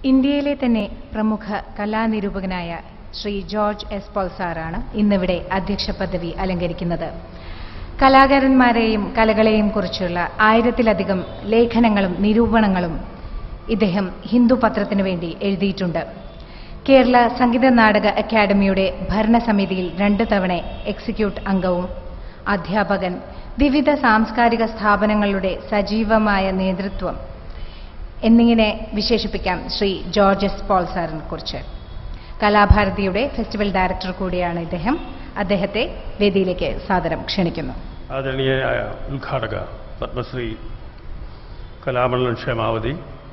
ഇന്ത്യയിലെ തന്നെ പ്രമുഖ കലാനിരൂപകനായ ശ്രീ ജോർജ് എസ് പോൾ സാറാണ് ഇന്നിവിടെ അധ്യക്ഷ പദവി അലങ്കരിക്കുന്നത് കലാകാരന്മാരെയും കലകളെയും കുറിച്ചുള്ള ആയിരത്തിലധികം ലേഖനങ്ങളും നിരൂപണങ്ങളും ഇദ്ദേഹം ഹിന്ദു പത്രത്തിനു വേണ്ടി എഴുതിയിട്ടുണ്ട് കേരള സംഗീത നാടക അക്കാദമിയുടെ ഭരണസമിതിയിൽ രണ്ടു തവണ എക്സിക്യൂട്ട് അംഗവും അധ്യാപകൻ വിവിധ സാംസ്കാരിക സ്ഥാപനങ്ങളുടെ സജീവമായ നേതൃത്വം എന്നിങ്ങനെ വിശേഷിപ്പിക്കാം ശ്രീ ജോർജ് എസ് പോൾ സാറിനെ കുറിച്ച് കലാഭാരതിയുടെ ഫെസ്റ്റിവൽ ഡയറക്ടർ കൂടിയാണ് ഇദ്ദേഹം അദ്ദേഹത്തെ വേദിയിലേക്ക് സാദരം ക്ഷണിക്കുന്നു ആദരണീയനായ ഉദ്ഘാടക പത്മശ്രീ കലാമണ്ഡലം ക്ഷേമാവതി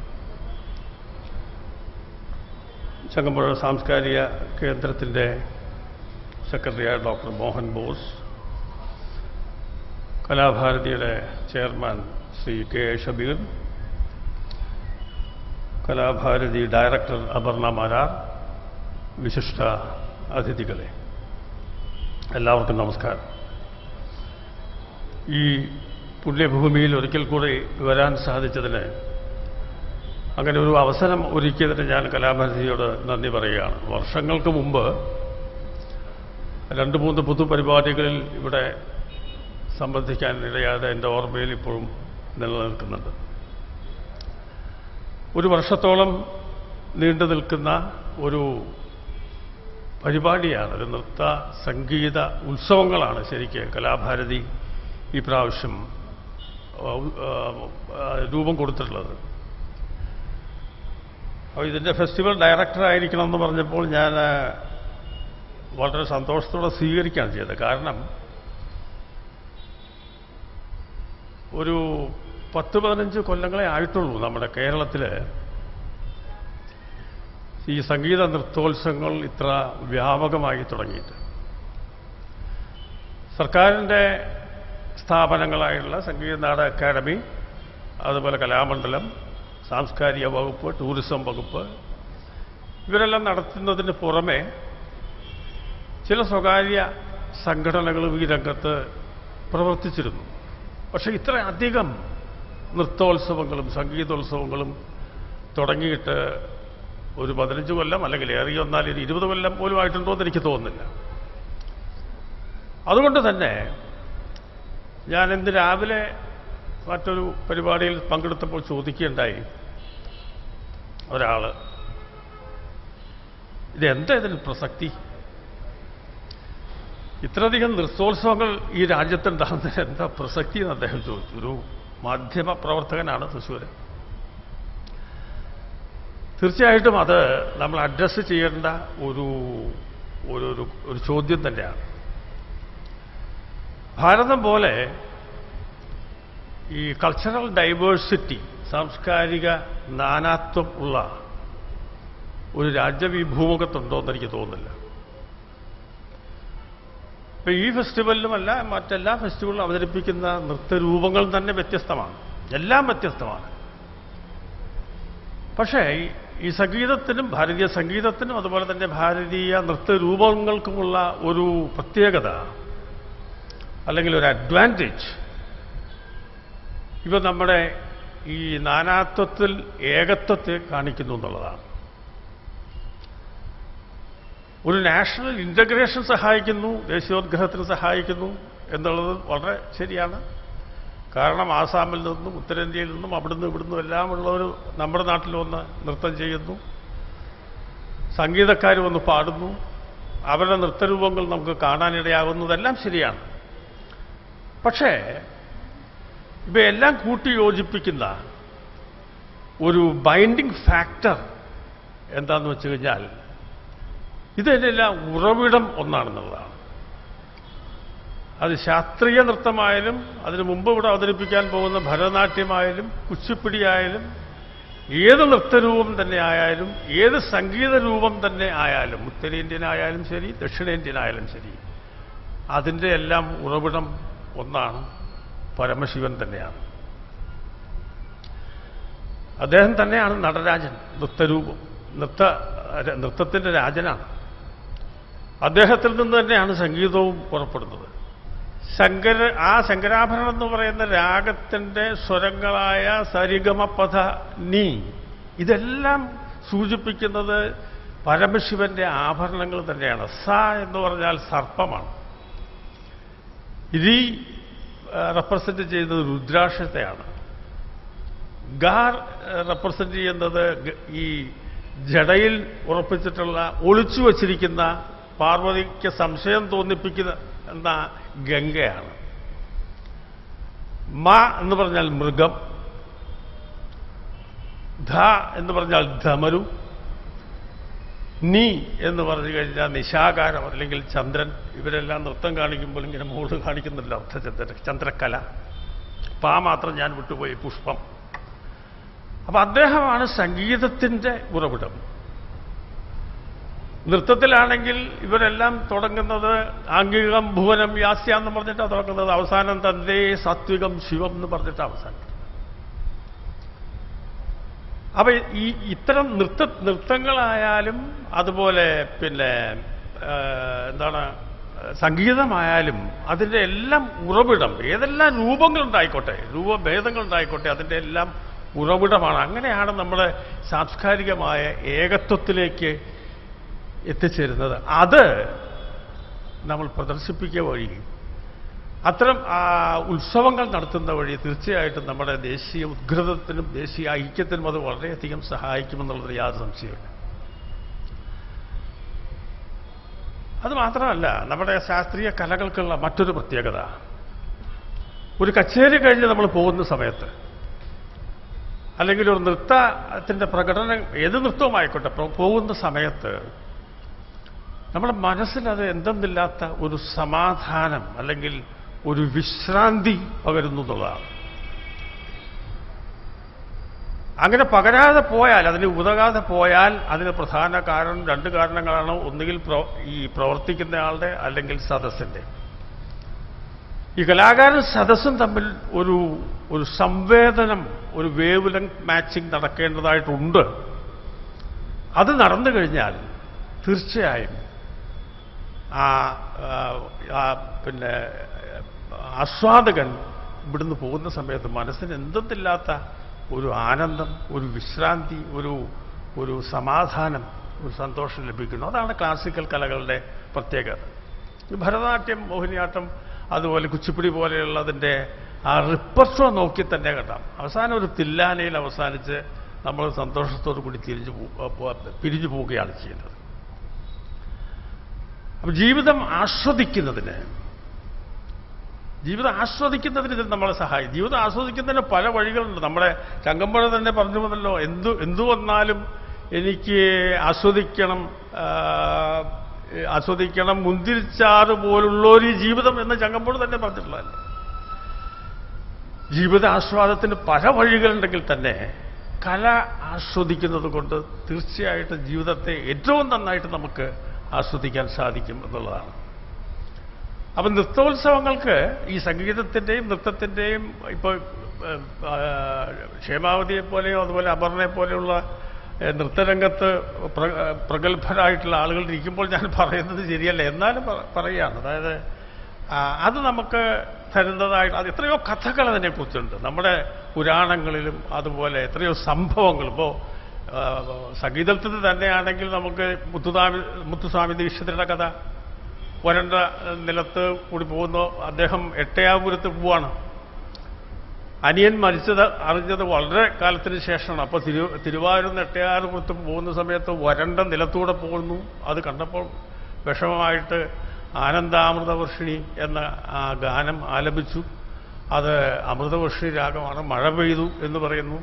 ചങ്ങമ്പുഴ സാംസ്കാരിക കേന്ദ്രത്തിൻ്റെ സെക്രട്ടറിയായ ഡോക്ടർ മോഹൻ ബോസ് കലാഭാരതിയുടെ chairman Shri K A Shabeer Kalabharathi director Aparna Marar വിശിഷ്ട അതിഥികളെ എല്ലാവർക്കും നമസ്കാരം ഈ പുണ്യഭൂമിയിൽ ഒരിക്കൽ കൂടി വരാൻ സാധിച്ചതിന് അങ്ങനെ ഒരു അവസരം ഒരുക്കിയതിന് ഞാൻ കലാഭാരതിയോട് നന്ദി പറയുകയാണ് വർഷങ്ങൾക്ക് മുമ്പ് രണ്ട് മൂന്ന് പൊതുപരിപാടികളിൽ ഇവിടെ സംബന്ധിക്കാൻ ഇടയാതെ എൻ്റെ ഓർമ്മയിൽ ഇപ്പോഴും നിലനിൽക്കുന്നുണ്ട് ഒരു വർഷത്തോളം നീണ്ടു നിൽക്കുന്ന ഒരു പരിപാടിയാണ് ഒരു നൃത്ത സംഗീത ഉത്സവങ്ങളാണ് ശരിക്ക് കലാഭാരതി ഈ പ്രാവശ്യം ആ, ആ, രൂപം കൊടുത്തിട്ടുള്ളത് അപ്പോൾ ഇതിൻ്റെ ഫെസ്റ്റിവൽ ഡയറക്ടർ ആയിരിക്കണം എന്ന് പറഞ്ഞപ്പോൾ ഞാൻ ആ, വളരെ സന്തോഷത്തോടെ സ്വീകരിക്കുകയാണ് ചെയ്തത് കാരണം ഒരു പത്ത് പതിനഞ്ച് കൊല്ലങ്ങളെ ആയിട്ടുള്ളൂ നമ്മുടെ കേരളത്തിൽ ഈ സംഗീത നൃത്തോത്സവങ്ങൾ ഇത്ര വ്യാപകമായി തുടങ്ങിയിട്ട് സർക്കാരിൻ്റെ സ്ഥാപനങ്ങളായുള്ള സംഗീത നാടക അക്കാദമി അതുപോലെ കലാമണ്ഡലം സാംസ്കാരിക വകുപ്പ് ടൂറിസം വകുപ്പ് ഇവരെല്ലാം നടത്തുന്നതിന് പുറമെ ചില സ്വകാര്യ സംഘടനകളും ഈ രംഗത്ത് പ്രവർത്തിച്ചിരുന്നു പക്ഷേ ഇത്ര അധികം നൃത്തോത്സവങ്ങളും സംഗീതോത്സവങ്ങളും തുടങ്ങിയിട്ട് ഒരു പതിനഞ്ച് കൊല്ലം അല്ലെങ്കിൽ ഏറെ വന്നാൽ ഒരു ഇരുപത് കൊല്ലം പോലും ആയിട്ടുണ്ടോ എന്ന് എനിക്ക് തോന്നുന്നില്ല അതുകൊണ്ട് തന്നെ ഞാൻ ഇന്ന് രാവിലെ മറ്റൊരു പരിപാടിയിൽ പങ്കെടുത്തപ്പോൾ ചോദിക്കുകയുണ്ടായി ഒരാൾ ഇതെന്താ ഇതിന് പ്രസക്തി ഇത്രയധികം നൃത്തോത്സവങ്ങൾ ഈ രാജ്യത്തുണ്ടാകുന്നതിന് എന്താ പ്രസക്തി എന്ന് അദ്ദേഹം ചോദിച്ചു ഒരു മാധ്യമ പ്രവർത്തകനാണ് തൃശ്ശൂർ തീർച്ചയായിട്ടും അത് നമ്മൾ അഡ്രസ്സ് ചെയ്യേണ്ട ഒരു ഒരു ഒരു- ഒരു ചോദ്യം തന്നെയാണ് ഭാരതം പോലെ ഈ കൾച്ചറൽ ഡൈവേഴ്സിറ്റി സാംസ്കാരിക നാനാത്വം ഉള്ള ഒരു രാജ്യം ഈ ഭൂമുഖത്തുണ്ടോ എന്ന് എനിക്ക് തോന്നുന്നില്ല ഇപ്പൊ ഈ ഫെസ്റ്റിവലിലുമല്ല മറ്റെല്ലാ ഫെസ്റ്റിവലിലും അവതരിപ്പിക്കുന്ന നൃത്തരൂപങ്ങൾ തന്നെ വ്യത്യസ്തമാണ് എല്ലാം വ്യത്യസ്തമാണ് പക്ഷേ ഈ- ഈ സംഗീതത്തിനും ഭാരതീയ സംഗീതത്തിനും അതുപോലെ തന്നെ ഭാരതീയ നൃത്തരൂപങ്ങൾക്കുമുള്ള ഒരു പ്രത്യേകത അല്ലെങ്കിൽ ഒരു അഡ്വാൻറ്റേജ് ഇവ നമ്മുടെ ഈ നാനാത്വത്തിൽ ഏകത്വത്തെ കാണിക്കുന്നു എന്നുള്ളതാണ് ഒരു നാഷണൽ ഇൻ്റഗ്രേഷൻ സഹായിക്കുന്നു ദേശീയോദ്ഗ്രഹത്തിന് സഹായിക്കുന്നു എന്നുള്ളത് വളരെ ശരിയാണ് കാരണം ആസാമിൽ നിന്നും ഉത്തരേന്ത്യയിൽ നിന്നും അവിടുന്ന് ഇവിടുന്നും എല്ലാം ഉള്ളവർ നമ്മുടെ നാട്ടിൽ വന്ന് നൃത്തം ചെയ്യുന്നു സംഗീതക്കാർ വന്ന് പാടുന്നു അവരുടെ നൃത്തരൂപങ്ങൾ നമുക്ക് കാണാനിടയാകുന്നതെല്ലാം ശരിയാണ് പക്ഷേ ഇവയെല്ലാം കൂട്ടി യോജിപ്പിക്കുന്ന ഒരു ബൈൻഡിങ് ഫാക്ടർ എന്താന്ന് വെച്ച് കഴിഞ്ഞാൽ ഇതിനെല്ലാം ഉറവിടം ഒന്നാണെന്നുള്ളതാണ് അത് ശാസ്ത്രീയ നൃത്തമായാലും അതിനു മുമ്പ് ഇവിടെ അവതരിപ്പിക്കാൻ പോകുന്ന ഭരതനാട്യമായാലും കുച്ചിപ്പിടിയായാലും ഏത് നൃത്തരൂപം തന്നെ ആയാലും ഏത് സംഗീത രൂപം തന്നെ ആയാലും ഉത്തരേന്ത്യൻ ആയാലും ശരി ദക്ഷിണേന്ത്യൻ ആയാലും ശരി അതിൻ്റെ എല്ലാം ഉറവിടം ഒന്നാണ് പരമശിവൻ തന്നെയാണ് അദ്ദേഹം തന്നെയാണ് നടരാജൻ നൃത്തരൂപം നൃത്ത നൃത്തത്തിൻ്റെ രാജനാണ് അദ്ദേഹത്തിൽ നിന്ന് തന്നെയാണ് സംഗീതവും പുറപ്പെടുന്നത് ശങ്കര ആ ശങ്കരാഭരണം എന്ന് പറയുന്ന രാഗത്തിൻ്റെ സ്വരങ്ങളായ സരിഗമ പഥ നീ ഇതെല്ലാം സൂചിപ്പിക്കുന്നത് പരമശിവന്റെ ആഭരണങ്ങൾ തന്നെയാണ് സ എന്ന് പറഞ്ഞാൽ സർപ്പമാണ് രി റെപ്രസെന്റ് ചെയ്യുന്നത് രുദ്രാക്ഷത്തെയാണ് ഗാർ റെപ്രസെന്റ് ചെയ്യുന്നത് ഗ- ഈ ജടയിൽ ഉറപ്പിച്ചിട്ടുള്ള ഒളിച്ചു വച്ചിരിക്കുന്ന പാർവതിക്ക് സംശയം തോന്നിപ്പിക്കുന്ന എന്ന ഗംഗയാണ് മ എന്ന് പറഞ്ഞാൽ മൃഗം ധ എന്ന് പറഞ്ഞാൽ ധമരു നീ എന്ന് പറഞ്ഞു കഴിഞ്ഞാൽ നിശാകാരം അല്ലെങ്കിൽ ചന്ദ്രൻ ഇവരെല്ലാം നൃത്തം കാണിക്കുമ്പോൾ ഇങ്ങനെ മുകളിൽ കാണിക്കുന്നില്ല അർത്ഥചന്ദ്ര ചന്ദ്രക്കല പാ മാത്രം ഞാൻ വിട്ടുപോയി പുഷ്പം അപ്പൊ അദ്ദേഹമാണ് സംഗീതത്തിന്റെ ഉറവിടം നൃത്തത്തിലാണെങ്കിൽ ഇവരെല്ലാം തുടങ്ങുന്നത് ആംഗികം ഭുവനം യാസ്യ എന്ന് പറഞ്ഞിട്ടാണ് തുടങ്ങുന്നത് അവസാനം തന്തേ സാത്വികം ശിവം എന്ന് പറഞ്ഞിട്ട് അവസാനം അപ്പൊ ഈ ഇത്തരം നൃത്ത നൃത്തങ്ങളായാലും അതുപോലെ പിന്നെ ആ, എന്താണ് സംഗീതമായാലും അതിൻ്റെ എല്ലാം ഉറവിടം ഏതെല്ലാം രൂപങ്ങളുണ്ടായിക്കോട്ടെ രൂപഭേദങ്ങളുണ്ടായിക്കോട്ടെ അതിൻ്റെ എല്ലാം ഉറവിടമാണ് അങ്ങനെയാണ് നമ്മുടെ സാംസ്കാരികമായ ഏകത്വത്തിലേക്ക് എത്തിച്ചേരുന്നത് അത് നമ്മൾ പ്രദർശിപ്പിക്കുക വഴി അത്തരം ആ, ഉത്സവങ്ങൾ നടത്തുന്ന വഴി തീർച്ചയായിട്ടും നമ്മുടെ ദേശീയ ഉദ്ഗ്രഥത്തിനും ദേശീയ ഐക്യത്തിനും അത് വളരെയധികം സഹായിക്കുമെന്നുള്ളത് യാതൊരു സംശയമില്ല അത് മാത്രമല്ല നമ്മുടെ ശാസ്ത്രീയ കലകൾക്കുള്ള മറ്റൊരു പ്രത്യേകത ഒരു കച്ചേരി കഴിഞ്ഞ് നമ്മൾ പോകുന്ന സമയത്ത് അല്ലെങ്കിൽ ഒരു നൃത്തത്തിന്റെ പ്രകടനം ഏത് നൃത്തവുമായിക്കോട്ടെ പോ- പോകുന്ന സമയത്ത് നമ്മുടെ മനസ്സിൽ അത് എന്തെന്നില്ലാത്ത ഒരു സമാധാനം അല്ലെങ്കിൽ ഒരു വിശ്രാന്തി പകരുന്നു എന്നുള്ളതാണ് അങ്ങനെ പകരാതെ പോയാൽ അതിന് ഉതകാതെ പോയാൽ അതിന് പ്രധാന കാരണം രണ്ട് കാരണങ്ങളാണ് ഒന്നുകിൽ പ്രവ- ഈ പ്രവർത്തിക്കുന്നയാളുടെ അല്ലെങ്കിൽ സദസ്സിന്റെ ഈ കലാകാരൻ സദസ്സും തമ്മിൽ ഒരു ഒരു സംവേദനം ഒരു വേവ് ലെങ്ത് മാച്ചിങ് നടക്കേണ്ടതായിട്ടുണ്ട് അത് നടന്നു കഴിഞ്ഞാൽ തീർച്ചയായും ആ ആ, ആ, പിന്നെ ആസ്വാദകൻ ഇവിടുന്ന് പോകുന്ന സമയത്ത് മനസ്സിന് എന്തെന്നില്ലാത്ത ഒരു ആനന്ദം ഒരു വിശ്രാന്തി ഒരു ഒരു സമാധാനം ഒരു സന്തോഷം ലഭിക്കുന്നു അതാണ് ക്ലാസിക്കൽ കലകളുടെ പ്രത്യേകത ഈ ഭരതനാട്യം മോഹിനിയാട്ടം അതുപോലെ കുച്ചിപ്പിടി പോലെയുള്ളതിൻ്റെ ആ റിപ്പർട്ടോ നോക്കി തന്നെ കേട്ടാം അവസാനം ഒരു തില്ലാനയിൽ അവസാനിച്ച് നമ്മൾ സന്തോഷത്തോടു കൂടി തിരിഞ്ഞു പോ- പോ- പിരിഞ്ഞു പോവുകയാണ് ചെയ്യുന്നത് അപ്പൊ ജീവിതം ആസ്വദിക്കുന്നതിന് ജീവിതം ആസ്വദിക്കുന്നതിന് ഇത് നമ്മളെ സഹായിക്കും ജീവിതം ആസ്വദിക്കുന്നതിന് പല വഴികളുണ്ട് നമ്മുടെ ചങ്കമ്പഴ തന്നെ പറഞ്ഞു വന്നല്ലോ എന്തു എന്തു വന്നാലും എനിക്ക് ആസ്വദിക്കണം ആ, ആസ്വദിക്കണം മുന്തിരിച്ചാറ് പോലുള്ള ഒരു ജീവിതം എന്ന് ചങ്കമ്പഴ തന്നെ പറഞ്ഞിട്ടുള്ളതല്ലേ ജീവിത ആസ്വാദത്തിന് പല വഴികളുണ്ടെങ്കിൽ തന്നെ കല ആസ്വദിക്കുന്നത് കൊണ്ട് തീർച്ചയായിട്ടും ജീവിതത്തെ ഏറ്റവും നന്നായിട്ട് നമുക്ക് ആസ്വദിക്കാൻ സാധിക്കും എന്നുള്ളതാണ് അപ്പം നൃത്തോത്സവങ്ങൾക്ക് ഈ സംഗീതത്തിൻ്റെയും നൃത്തത്തിൻ്റെയും ഇപ്പോൾ ക്ഷേമാവതിയെ പോലെയോ അതുപോലെ അപർണയെ പോലെയുള്ള ഏഹ്, നൃത്തരംഗത്ത് പ്ര- പ്രഗത്ഭരായിട്ടുള്ള ആളുകൾ ഇരിക്കുമ്പോൾ ഞാൻ പറയുന്നത് ശരിയല്ല എന്നാലും പറ- പറയുകയാണ് അതായത് ആ, അത് നമുക്ക് തരുന്നതായിട്ട് അത് എത്രയോ കഥകൾ അതിനെക്കുറിച്ചുണ്ട് നമ്മുടെ പുരാണങ്ങളിലും അതുപോലെ എത്രയോ സംഭവങ്ങൾ ഇപ്പോൾ സംഗീതത്തിൽ തന്നെയാണെങ്കിൽ നമുക്ക് മുത്തുസ്വാമി മുത്തുസ്വാമി ദീക്ഷിതരുടെ കഥ വരണ്ട നിലത്ത് കൂടി പോകുന്നു അദ്ദേഹം എട്ടയാപുരത്ത് പോവാണ് അനിയൻ മരിച്ചത് അറിഞ്ഞത് വളരെ കാലത്തിന് ശേഷമാണ് അപ്പോൾ തിരു തിരുവായൂർ എട്ടയാപുരത്ത് പോകുന്ന സമയത്ത് വരണ്ട നിലത്തൂടെ പോകുന്നു അത് കണ്ടപ്പോൾ വിഷമമായിട്ട് ആനന്ദാമൃതവർഷിണി എന്ന ആ ഗാനം ആലപിച്ചു അത് അമൃതവർഷിണി രാഗമാണ് മഴ പെയ്തു എന്ന് പറയുന്നു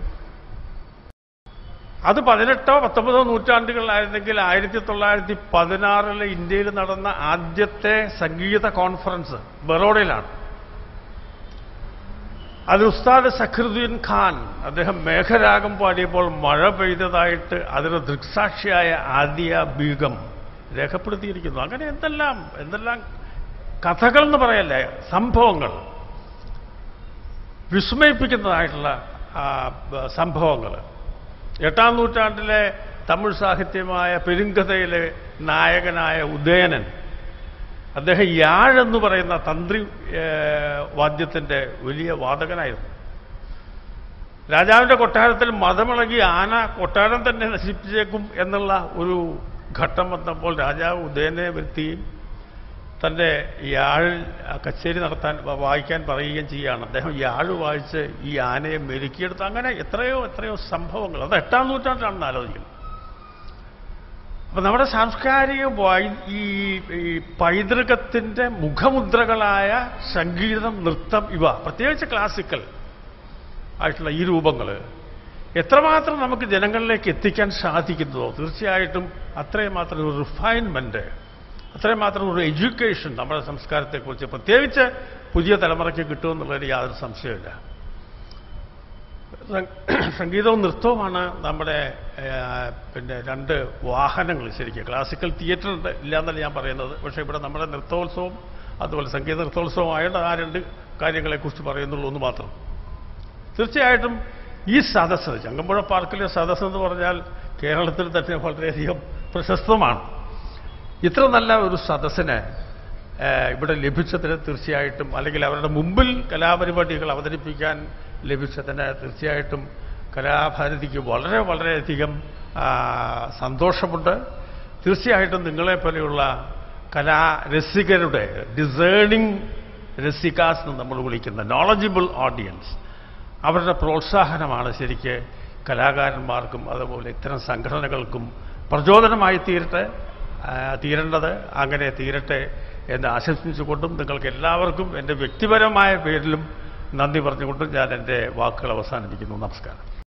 അത് പതിനെട്ടോ പത്തൊമ്പതോ നൂറ്റാണ്ടുകളിലായിരുന്നെങ്കിൽ ആയിരത്തി തൊള്ളായിരത്തി പതിനാറില് ഇന്ത്യയിൽ നടന്ന ആദ്യത്തെ സംഗീത കോൺഫറൻസ് ബറോഡയിലാണ് അത് ഉസ്താദ് സഖറുദ്ദീൻ ഖാൻ അദ്ദേഹം മേഘരാഗം പാടിയപ്പോൾ മഴ പെയ്തതായിട്ട് അതിന് ദൃക്സാക്ഷിയായ ആദിയ ബീഗം രേഖപ്പെടുത്തിയിരിക്കുന്നു അങ്ങനെ എന്തെല്ലാം എന്തെല്ലാം കഥകൾ എന്ന് പറയല്ലേ സംഭവങ്ങൾ വിസ്മയിപ്പിക്കുന്നതായിട്ടുള്ള ആ, ബ- സംഭവങ്ങൾ എട്ടാം നൂറ്റാണ്ടിലെ തമിഴ് സാഹിത്യമായ പെരുങ്കഥയിലെ നായകനായ ഉദയനൻ അദ്ദേഹം യാഴെന്ന് പറയുന്ന തന്ത്രി ഏ, വാദ്യത്തിന്റെ വലിയ വാദകനായിരുന്നു രാജാവിന്റെ കൊട്ടാരത്തിൽ മതമിളകി ആന കൊട്ടാരം തന്നെ നശിപ്പിച്ചേക്കും എന്നുള്ള ഒരു ഘട്ടം വന്നപ്പോൾ രാജാവ് ഉദയനെ വരുത്തിയും തൻ്റെ യാഴിൽ ആ കച്ചേരി നടത്താൻ വ- വായിക്കാൻ പറയുകയും ചെയ്യുകയാണ് അദ്ദേഹം യാഴ് വായിച്ച് ഈ ആനയെ മെരുക്കിയെടുത്ത് അങ്ങനെ എത്രയോ എത്രയോ സംഭവങ്ങൾ അത് എട്ടാം നൂറ്റാണ്ടിലാണെന്ന് ആലോചിക്കുന്നത് അപ്പൊ നമ്മുടെ സാംസ്കാരിക വൈ- ഈ ഈ പൈതൃകത്തിന്റെ മുഖമുദ്രകളായ സംഗീതം നൃത്തം ഇവ പ്രത്യേകിച്ച് ക്ലാസിക്കൽ ആയിട്ടുള്ള ഈ രൂപങ്ങൾ എത്രമാത്രം നമുക്ക് ജനങ്ങളിലേക്ക് എത്തിക്കാൻ സാധിക്കുന്നതോ തീർച്ചയായിട്ടും അത്രയും മാത്രം ഒരു റിഫൈൻമെന്റ് അത്രയും മാത്രം ഒരു എഡ്യൂക്കേഷൻ നമ്മുടെ സംസ്കാരത്തെക്കുറിച്ച് പ്രത്യേകിച്ച് പുതിയ തലമുറയ്ക്ക് കിട്ടുമെന്നുള്ളതിന് യാതൊരു സംശയമില്ല സം- സംഗീതവും നൃത്തവുമാണ് നമ്മുടെ ഏഹ്, പിന്നെ രണ്ട് വാഹനങ്ങൾ ശരിക്കും ക്ലാസിക്കൽ തിയേറ്റർ ഉണ്ട് ഇല്ല എന്നല്ല ഞാൻ പറയുന്നത് പക്ഷേ ഇവിടെ നമ്മുടെ നൃത്തോത്സവം അതുപോലെ സംഗീത നൃത്തോത്സവം ആയിട്ട് ആ രണ്ട് കാര്യങ്ങളെക്കുറിച്ച് പറയുന്നുള്ളൂ എന്ന് മാത്രം തീർച്ചയായിട്ടും ഈ സദസ്സ് ചങ്ങമ്പുഴ പാർക്കിലെ സദസ്സ് എന്ന് പറഞ്ഞാൽ കേരളത്തിൽ തന്നെ വളരെയധികം പ്രശസ്തമാണ് ഇത്ര നല്ല ഒരു സദസ്സിന് ഏഹ്, ഇവിടെ ലഭിച്ചതിന് തീർച്ചയായിട്ടും അല്ലെങ്കിൽ അവരുടെ മുമ്പിൽ കലാപരിപാടികൾ അവതരിപ്പിക്കാൻ ലഭിച്ചതിന് തീർച്ചയായിട്ടും കലാഭാരതിക്ക് വളരെ വളരെയധികം ആ, സന്തോഷമുണ്ട് തീർച്ചയായിട്ടും നിങ്ങളെപ്പോലെയുള്ള കലാരസികരുടെ ഡിസേണിംഗ് രസികാസ് എന്ന് നമ്മൾ വിളിക്കുന്ന നോളജിബിൾ ഓഡിയൻസ് അവരുടെ പ്രോത്സാഹനമാണ് ശരിക്ക് കലാകാരന്മാർക്കും അതുപോലെ ഇത്തരം സംഘടനകൾക്കും പ്രചോദനമായി തീരട്ടെ ആ, തീരേണ്ടത് അങ്ങനെ തീരട്ടെ എന്ന് ആശംസിച്ചുകൊണ്ടും നിങ്ങൾക്ക് എല്ലാവർക്കും എൻ്റെ വ്യക്തിപരമായ പേരിലും നന്ദി പറഞ്ഞുകൊണ്ടും ഞാൻ എൻ്റെ വാക്കുകൾ അവസാനിപ്പിക്കുന്നു നമസ്കാരം